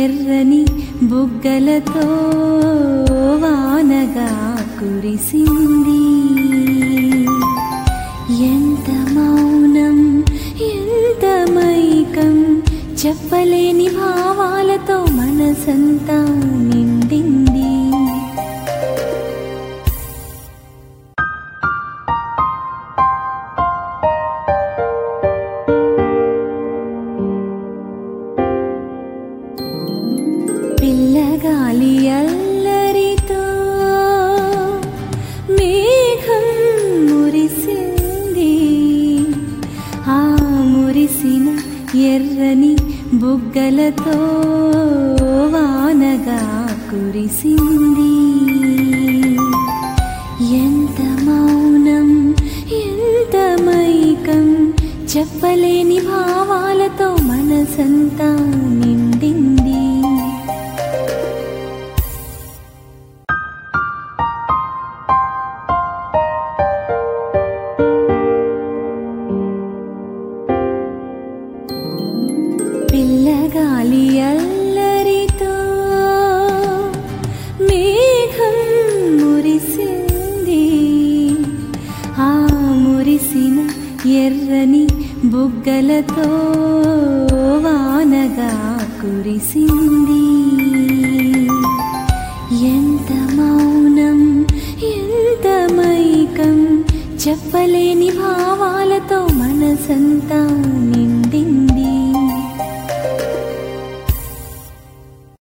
ఎర్రని బుగ్గలతో వానగా కురిసింది ఎంత మౌనం ఎంత మైకం చెప్పలేని భావాలతో మనసంతా నిండింది పిల్లగాలి అల్లరితో మేఘం మురిసింది ఆ మురిసిన ఎర్రని బుగ్గలతో వానగా కురిసింది ఎంత మౌనం ఎంత మైకం చెప్పలేని భావాలతో మనసంతా నిండింది పిల్లగాలి అల్లరితో మేఘం మురిసింది ఆ మురిసిన ఎర్రని బుగ్గలతో వానగా కురిసింది ఎంత మౌనం ఎంత మైకం చెప్పలేని భావాలతో మనసంతా నిండింది